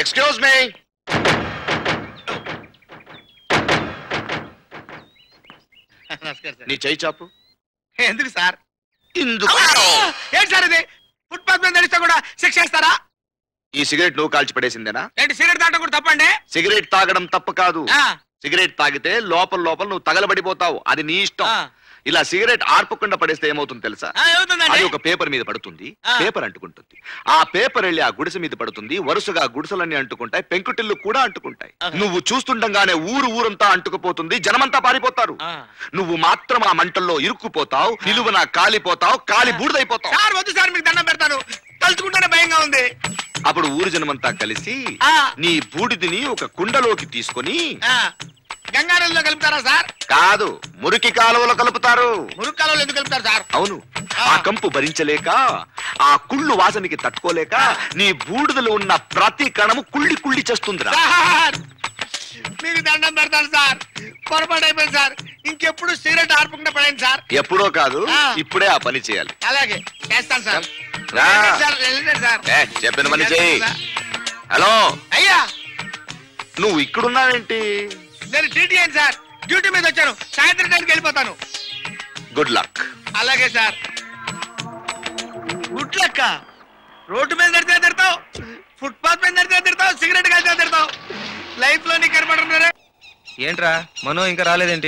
Excuse me నమస్కారం sir నీ చేయి చాపు ఎందుకు సార్ ఇందుకు ఏంటి సార్ ఇది ఫుట్పాత్ మీద నడిస్తే కూడా శిక్ష ఇస్తారా ఈ సిగరెట్ నువ్వు కాల్చి పడేసిందేనా ఏంటి సిగరెట్ తాగడం కూడా తప్పండి సిగరెట్ తాగడం తప్పు కాదు ఆ, సిగరెట్ తాగితే లోపల లోపల నువ్వు తగలబడిపోతావు అది నీ ఇష్టం ఆ. ఇలా సిగరెట్ ఆర్పకుండా పడేస్తే ఏమవుతుంది తెలుసా ఆ, ఏమవుతుందండి అది ఒక పేపర్ మీద పడుతుంది ఆ. పేపర్ అంటుకుంటుంది ఆ పేపర్ వెళ్ళి ఆ గుడిసె మీద పడుతుంది వరుసగా గుడిసెలన్నీ అంటుకుంటాయి పెంకుటిల్లు కూడా అంటుకుంటాయి ఆహా. నువ్వు చూస్తుండగానే ఊరు ఊరంతా అంటుకుపోతుంది జనమంతా పారిపోతారు ఆ. నువ్వు మాత్రం ఆ మంటల్లో ఇరుక్కుపోతావు నిలువున కాలిపోతావు కాలి బూడిదైపోతావు సార్ వద్దు సార్ మీకు దండం పెడతాను తలుచుకుంటేనే భయంగా ఉంది అప్పుడు ఊరు జనమంతా కలిసి ఆ. నీ బూడిదిని ఒక కుండలోకి తీసుకొని ఆ, గంగానదిలో కలుపుతారా సార్ కాదు మురికి కాలువలో కలుపుతారు మురుక్కాలలో ఎందుకు కలుపుతారు సార్ అవును ఆ. ఆ కంపు భరించలేక ఆ కుళ్ళు వాసనకి తట్టుకోలేక నీ బూడిదలో ఉన్న ప్రతి కణము కుళ్ళి కుళ్ళి చేస్తుందిరా సార్ మీకు దండం పెడతాను సార్ పొరపాటు అయిపోయింది సార్ ఇంకెప్పుడు సిగరెట్ ఆర్పకుండా పడండి సార్ ఎప్పుడో కాదు ఆ. ఇప్పుడే ఆ పని చేయాలి అలాగే చేస్తాను సార్ రా. వెళ్ళండి సార్ వెళ్ళండి సార్ ఏ, చెప్పిన పని చెయ్యి హలో అయ్యా నువ్వు ఇక్కడున్నావేంటి నేను టీటీ అయింది సార్ డ్యూటీ మీద వచ్చాను సాయంత్రం టైంకి వెళ్ళిపోతాను గుడ్ లక్ అలాగే సార్ గుట్లక్క రోడ్డు మీద నడితే తిడతావు ఫుట్పాత్ మీద నడితే తిడతావు సిగరెట్ కలితే తిడతావు లైఫ్ లో నీ కనపడుతున్నారే ఏంట్రా మనో ఇంకా రాలేదేంటి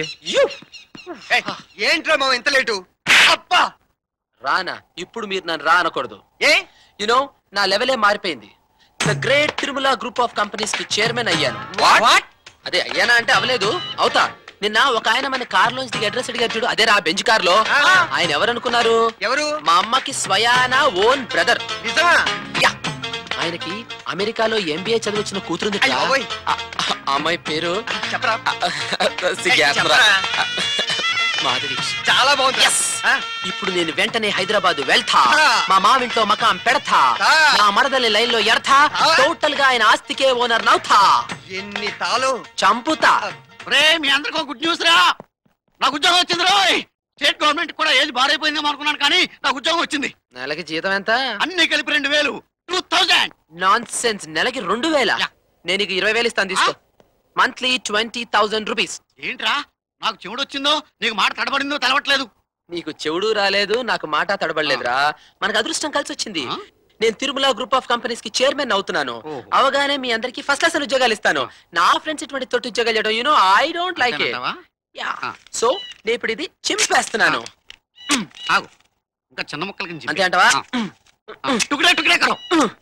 ఏంట్రా మా ఇంత లేటు అప్పా రానా ఇప్పుడు మీరు నన్ను రా అనకూడదు ఏ యునో నా లెవెలే మారిపోయింది the great Tirumala group of companies కి చైర్మన్ అయ్యాను వాట్ అదే అయ్యానా అంటే అవలేదు అవుతా నిన్న ఒక ఆయన మన కార్ లోంచి దిగి అడ్రస్ అడిగారు చూడు అదే రా బెంచ్ కార్ లో ఆ. ఆయన ఎవరనుకున్నారు ఎవరు మా అమ్మకి స్వయానా ఓన్ బ్రదర్ నిజమా యా ఆయనకి అమెరికాలో ఎంబీఏ చదివించిన కూతురుంది అయ్య బాబోయ్. అమ్మాయి పేరు చెప్పరా సిగ్గేస్తుందిరా. చెప్పరా. మాధవి చాలా బాగుంది Yes. ఇప్పుడు నేను వెంటనే హైదరాబాద్ వెళ్తా ఆ. మా మావింట్లో మకాం పెడతా ఆ. నా మరదలి లైన్ లో ఎడతా ఆ. టోటల్ గా ఆయన ఆస్తికే ఓనర్ నవ్వుతా ఎన్ని తాలు చంపుతా రే మీ అందరికీ గుడ్ న్యూస్ రా నాకు ఉద్యోగం వచ్చింది రోయ్ స్టేట్ గవర్నమెంట్ కూడా ఏది బారైపోయిందేమో అనుకున్నాను కానీ నాకు ఉద్యోగం వచ్చింది నెలకి జీతం ఎంత అన్ని కలిపి రెండు వేలు టూ థౌజండ్ నాన్ సెన్స్ నెలకి రెండు వేల యా. నేను నీకు ఇరవై వేలు ఇస్తాను తీసుకో మంత్లీ ట్వంటీ థౌసండ్ రూపీస్ ఏంట్రా నాకు చెవుడు వచ్చిందో నీకు మాట తడబడిందో తెలవట్లేదు నీకు చెవుడు రాలేదు నాకు మాట తడబడలేదురా మనకు అదృష్టం కలిసి వచ్చింది ఆ? నేను తిరుమల గ్రూప్ ఆఫ్ కంపెనీస్ కి చైర్మన్ అవుతున్నాను ఓహో. అవగానే మీ అందరికి ఫస్ట్ క్లాస్ ఉద్యోగాలు ఇస్తాను నా ఫ్రెండ్స్ ఇటువంటి తోటి ఉద్యోగాలు చేయడం you know I don't like it అంతేనంటావా? ఆ. సో నేను ఇప్పుడు ఇది చింపేస్తున్నాను ఆగు ఇంకా చిన్న ముక్కల కింద అంతే అంటవా టుకుడే టుకుడే కరో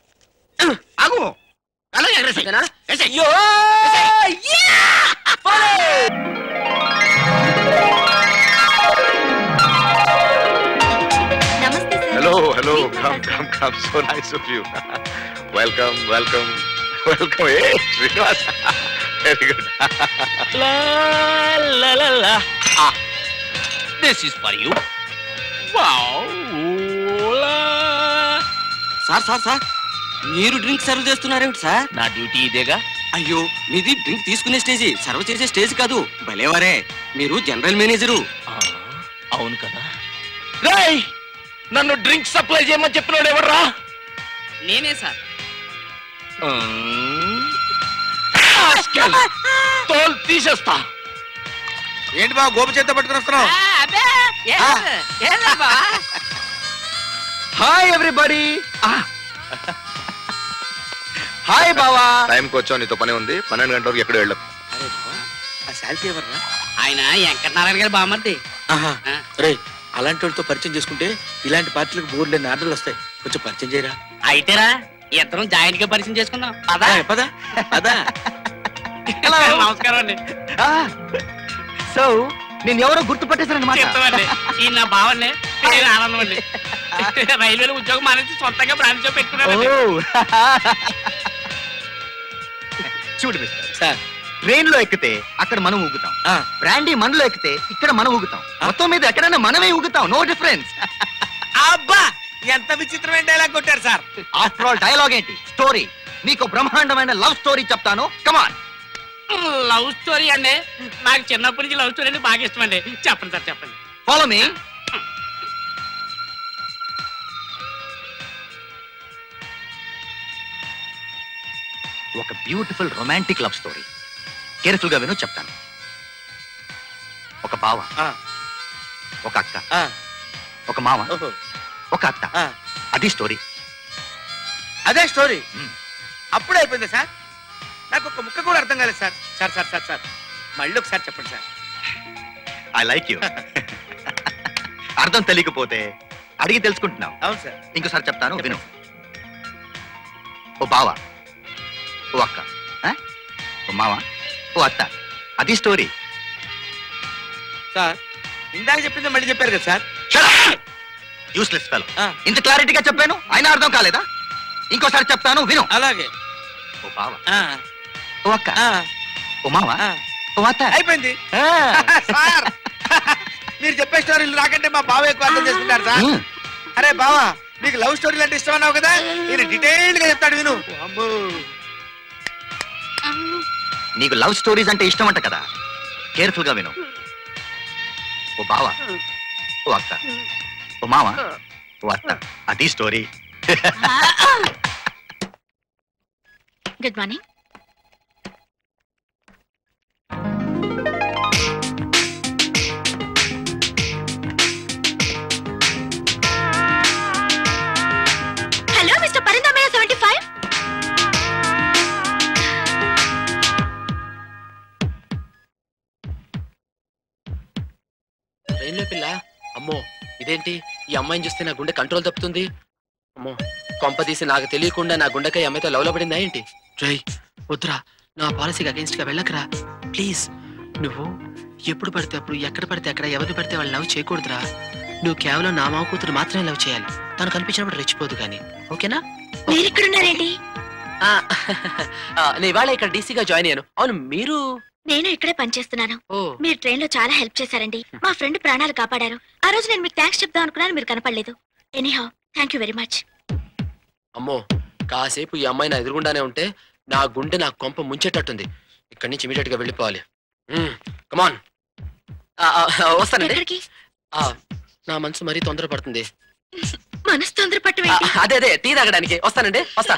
ఆగు అలాగే ఎగరేసేయ్. ఓకేనా వేసేయ్. యో నమస్తే సార్ హలో హలో మీరు కమ్ మాట్లాడు- come come so nice of you welcome welcome welcome A Srinivas very good This is for you. Wow. Sir sir sir మీరు డ్రింక్ సర్వ్ చేస్తున్నారేమిటి సార్ నా డ్యూటీ ఇదేగా అయ్యో మీది డ్రింక్ తీసుకునే స్టేజీ సర్వ్ చేసే స్టేజ్ కాదు భలేవారే మీరు జనరల్ మేనేజరు ఆ, అవును కదా రేయ్ నన్ను డ్రింక్ సప్లై చేయమని చెప్పినాడు ఎవర్రా నేనే సార్ Rascal. తోలు తీసేస్తా ఏంటి బా గోపి చేత పట్టుకుని వస్తున్నావు హాయ్ ఎవ్రీబడి హాయ్ బావా టైంకి వచ్చావు నీతో పని ఉంది పన్నెండు గంటల వరకు ఎక్కడ వెళ్ళవు ఆ శాల్తీ ఎవర్రా ఆయన వెంకటనారాయణ గారు బామ్మర్ది రే అలాంటి వాళ్ళతో పరిచయం చేసుకుంటే ఇలాంటి పార్టీలకు బోర్డులేని ఆర్డర్లు వస్తాయి కొంచెం పరిచయం చేయరా అయితేరా ఇద్దరం జాయింట్ గా పరిచయం చేసుకుందాం పదా ఆ, పద పద నమస్కారం అండి సో నేను ఎవరో గుర్తుపట్టేశారనమాట చెప్తామండి ఈ నా బావండి పేరు ఆనందం అండి రైల్వేలో ఉద్యోగం మానేసి సొంతంగా బ్రాంచ్ పెట్టుకున్నాడు చూడు మిస్టర్ సార్ ట్రైన్ లో ఎక్కితే అక్కడ మనం ఊగుతాం ఆ. బ్రాండీ మనలో ఎక్కితే ఇక్కడ మనం ఊగుతాం మొత్తం మీద ఎక్కడైనా మనమే ఊగుతాం నో డిఫరెన్స్ అబ్బా ఎంత విచిత్రమైన డైలాగ్ కొట్టారు సార్ ఆఫ్టర్ ఆల్ డైలాగ్ ఏంటి స్టోరీ మీకు బ్రహ్మాండమైన లవ్ స్టోరీ చెప్తాను కమాన్ లవ్ స్టోరీ అండి నాకు చిన్నప్పటి నుంచి లవ్ స్టోరీ అంటే బాగా ఇష్టం అండి చెప్పండి సార్ చెప్పండి ఫాలో మీ ఒక beautiful romantic love story careful గా విను చెప్తాను ఒక బావ ఆ. ఒక అక్క ఆ, ఒక మామ ఓహో, ఒక అత్త ఆ. అది స్టోరీ అదే స్టోరీ మ్. అప్పుడే అయిపోయింది సార్ నాకు ఒక ముక్క కూడా అర్థం కాలేదు sir sir sir sir sir మళ్ళీ ఒకసారి చెప్పండి సార్ ఐ లైక్ యూ అర్థం తెలియకపోతే అడిగి తెలుసుకుంటున్నావు అవును సార్ ఇంకోసారి చెప్తాను విను ఓ బావ ఓ అక్క ఆ? ఓ మామ ఓ అత్త అది స్టోరీ సార్ ఇందాక చెప్పింది మళ్ళీ చెప్పారు కదా సార్ యూస్లెస్ ఫెలో ఆ. ఇంత క్లారిటీగా చెప్పాను అయినా అర్థం కాలేదా ఇంకోసారి చెప్తాను విను అలాగే ఓ బావ ఆ, ఓ అక్క ఆ, ఓ మామ ఆ. ఓ అత్త అయిపోయింది ఆ. సార్ మీరు చెప్పే స్టోరీలు నాకంటే మా బావ ఎక్కువ అర్థం చేసుకుంటారు సార్ ఉమ్. అరే బావా నీకు లవ్ స్టోరీలు అంటే ఇష్టం అన్నావు కదా నేను డీటెయిల్డ్ గా చెప్తాడు విను అమ్మో నీకు లవ్ స్టోరీస్ అంటే ఇష్టం అంట కదా కేర్ఫుల్ గా విను ఓ బావ ఓ అక్క ఓ మామ ఓ అత్త అది story good morning hello mister Parinamayya seventy five ట్రైన్లో పిల్ల అమ్మో ఇదేంటి ఈ అమ్మాయిని చూస్తే నా గుండె కంట్రోల్ తప్పుతుంది అమ్మో కొంప తీసి నాకు తెలియకుండా నా గుండెకాయ ఈ అమ్మాయితో లవ్లో పడిందా ఏంటి జై వద్దురా నా పాలసీకి అగేన్స్ట్ గా వెళ్ళకరా ప్లీజ్ నువ్వు ఎప్పుడు పడితే అప్పుడు ఎక్కడ పడితే అక్కడ ఎవరిని పడితే వాళ్ళు లవ్ చేయకూడదురా నువ్వు కేవలం నా మామ కూతురు మాత్రమే లవ్ చేయాలి తను కనిపించినప్పుడు రెచ్చిపోదు కానీ ఓకేనా మీరు ఇక్కడున్నారేంటి ఆ, ఆ, నేను ఇవాళ ఇక్కడ డీసీగా జాయిన్ అయ్యాను అవును మీరు నేను ఇక్కడే పనిచేస్తున్నాను ఓ మీరు ట్రైన్ లో చాలా హెల్ప్ చేశారండి మా ఫ్రెండ్ ప్రాణాలు కాపాడారు ఆ రోజు నేను మీకు థ్యాంక్స్ చెప్దాం అనుకున్నాను మీరు కనపడలేదు anyhow thank you very much అమ్మో కాసేపు ఈ అమ్మాయి నా ఎదురుగుండానే ఉంటే నా గుండె నా కొంప ముంచేటట్టుంది ఇక్కడి నుంచి ఇమీడియట్ గా వెళ్ళిపోవాలి కమాన్ వస్తానండి ఎక్కడికి ఆ, నా మనసు మరీ తొందరపడుతుంది మనసు తొందరపట్టు ఆ, అదే అదే టీ తాగడానికి వస్తానండి వస్తా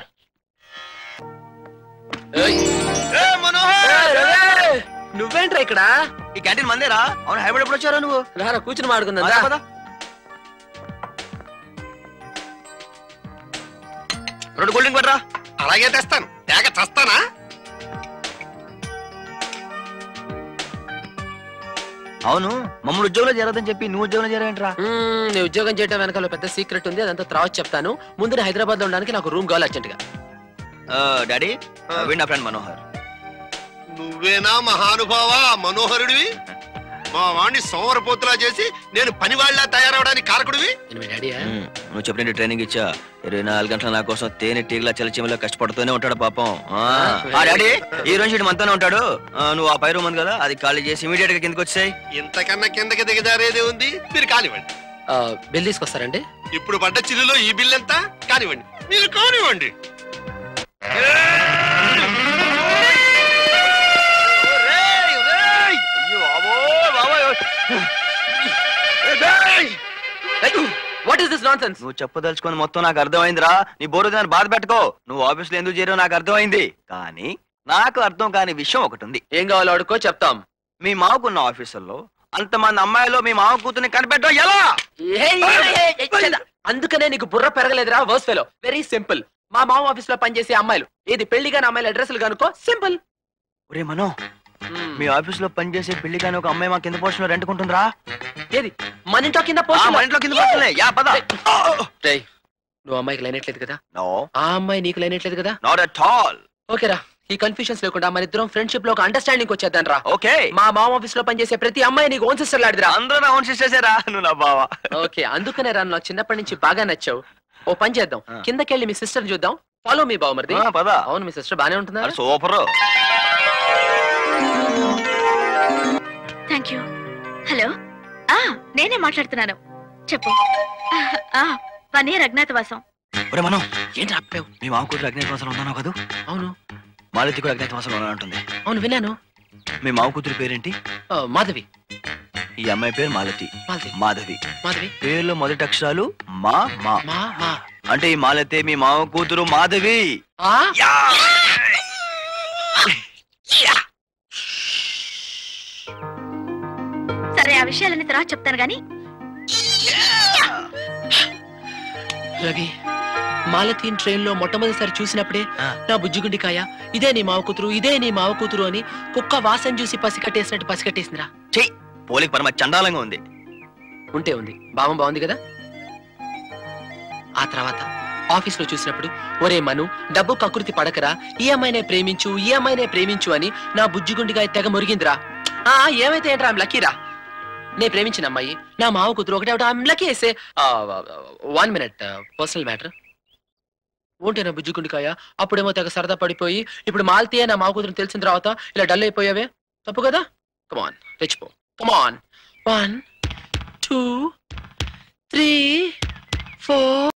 ఏయ్, ఏ మనోహర్ ఏయ్, రవి! నువ్వేంట్రా ఇక్కడ ఈ క్యాంటీన్ మందేరా అవును హైబ్రిడ్ ఎప్పుడు వచ్చారా నువ్వు రారా కూర్చుని మాడుకుందా అదే పద. రెండు కూల్ డ్రింక్ పడరా అలాగే తెస్తాను తేగ చస్తానా అవును మమ్మల్ని ఉద్యోగంలో చేరదని చెప్పి నువ్వు ఉద్యోగంలో చేరేంట్రా నీ ఉద్యోగం చేయడం వెనకాల పెద్ద సీక్రెట్ ఉంది అదంతా తర్వాత చెప్తాను ముందు నేను హైదరాబాద్ లో ఉండడానికి నాకు రూమ్ కావాలి అర్జెంట్ గా డాడీ వీడు నా ఫ్రెండ్ మనోహర్ నువ్వేనా మహానుభావా మనోహరుడివి మా వాణ్ణి సోమరపోతులా చేసి నేను పనివాళ్ళ తయారవడానికి కారకుడివి నేను మీ డాడీయా నువ్వు చెప్పిన ట్రైనింగ్ ఇచ్చా ఇరవై నాలుగు గంటల నా కోసం తేనె టీగల చలిచీమలో కష్టపడుతూనే ఉంటాడు పాపం ఆ, ఆ డాడీ ఈ రోజు ఇటు మనతోనే ఉంటాడు ఆ, నువ్వు ఆ పై రూమ్ ఉంది కదా అది ఖాళీ చేసి ఇమీడియట్ గా కిందకి వచ్చాయి ఇంతకన్నా కిందకి దిగజారేదే ఉంది మీరు కానివ్వండి ఆ, బిల్ తీసుకొస్తారండి ఇప్పుడు పడ్డ చిల్లులో ఈ బిల్ ఎంత కానివ్వండి మీరు కానివ్వండి what is this nonsense నువ్వు చెప్పదలుచుకొని మొత్తం నాకు అర్థమైందిరా నీ బోరు దాన్ని బాధ పెట్టుకో నువ్వు ఆఫీస్ లో ఎందుకు చేరావు నాకు అర్థమైంది కానీ నాకు అర్థం కాని విషయం ఒకటి ఉంది ఏం కావాలో అడుకో చెప్తాం మీ మావకున్న ఆఫీసుల్లో అంతమంది అమ్మాయిలో మీ మావ కూతుర్ని కనిపెట్టడం ఎలా ఏయ్, ఏయ్, ఏయ్, ఏయ్, చెద. అందుకనే నీకు బుర్ర పెరగలేదురా వర్స్ ఫెలో వెరీ సింపుల్ మా మామ ఆఫీస్ లో పనిచేసే అమ్మాయిలు ఏది పెళ్లి కాని అమ్మాయిల అడ్రస్లు కనుకో సింపుల్ ఒరే మనో మీ ఆఫీస్ లో పనిచేసే పెళ్లి కానీ ఒక అమ్మాయి మా కింద పోర్షన్ లో రెంట్కుంటుందిరా ఏది మన ఇంట్లో కింద ఆ, పోస్ట్ మా ఇంట్లో కింద పోర్షన్లే. యా పద రేయ్, నువ్వు అమ్మాయికి లైనట్లేదు కదా నో ఆ అమ్మాయి నీకు లైనట్లేదు కదా నాట్ అట్ ఆల్ ఓకేరా ఈ కన్ఫ్యూషన్స్ లేకుండా మన ఇద్దరం ఫ్రెండ్షిప్ లో ఒక అండర్స్టాండింగ్ వచ్చేద్దాం రా ఓకే మా మామ ఆఫీస్ లో పనిచేసే ప్రతి అమ్మాయి నీకు ఓన్ సిస్టర్ లాడిదిరా అందరూ నా ఓన్ సిస్టర్సేరా నువ్వు నా బావ ఓకే అందుకనే రా నాకు చిన్నప్పటి నుంచి బాగా నచ్చావు ఓ పని చేద్దాం ఆ. కిందకెళ్ళి మీ సిస్టర్ చూద్దాం ఫాలో మీ బావమరిది ఆ, పద అవును మీ సిస్టర్ బానే ఉంటుందా సూపర్ థ్యాంక్ యూ హలో ఆ నేనే మాట్లాడుతున్నాను చెప్పు ఆ వన్ ఇయర్ అజ్ఞాతవాసం ఒరే మనం ఏంటి ఆపావు మీ మామ కూతురు అజ్ఞాతవాసంలో ఉన్నాను కదా అవును మాలతి కూడా అజ్ఞాతవాసంలో ఉన్నా అంటుంది అవును విన్నాను మీ మామ కూతురు పేరేంటి ఆ, మాధవి ఈ అమ్మాయి పేరు మాలతి మాధవి మాధవి మాధవి పేరులో మొదటి అక్షరాలు మా మా మా మా అంటే ఈ మాలతే మీ మామ కూతురు మాధవి ఆ? యా! సరే ఆ విషయాలన్నీ తర్వాత చెప్తాను గానీ రవి మాలతీన్ ట్రైన్ లో మొట్టమొదటిసారి చూసినప్పుడే ఆ. నా బుజ్జిగుండికాయ ఇదే నీ మావ కూతురు ఇదే నీ మావ కూతురు అని కుక్క వాసన చూసి పసికట్టేసినట్టు పసికట్టేసిందిరా చెయ్యి పోలికి పరమ చండాలంగా ఉంది ఉంటే ఉంది భావం బాగుంది కదా ఆ తర్వాత ఆఫీస్ లో చూసినప్పుడు ఒరే మను డబ్బు కకృతి పడకరా ఈ అమ్మాయినే ప్రేమించు ఈ అమ్మాయినే ప్రేమించు అని నా బుజ్జిగుండిగా తెగ మురిగిందిరా ఆ ఏమైతే ఏంట్రా ఐమ్ లక్కీరా నే ప్రేమించిన అమ్మాయి నా మావ కూతురు ఒకటే ఐమ్ లక్కీ వేసే వన్ మినిట్ పర్సనల్ మ్యాటర్ ఉంటే నా బుజ్జిగుండికాయ అప్పుడేమో తెగ సరదా పడిపోయి ఇప్పుడు మాల్తీయే నా మావ కూతురు తెలిసిన తర్వాత ఇలా డల్ అయిపోయావే తప్పు కదా కమాన్ తెచ్చిపో come on one two, three, four.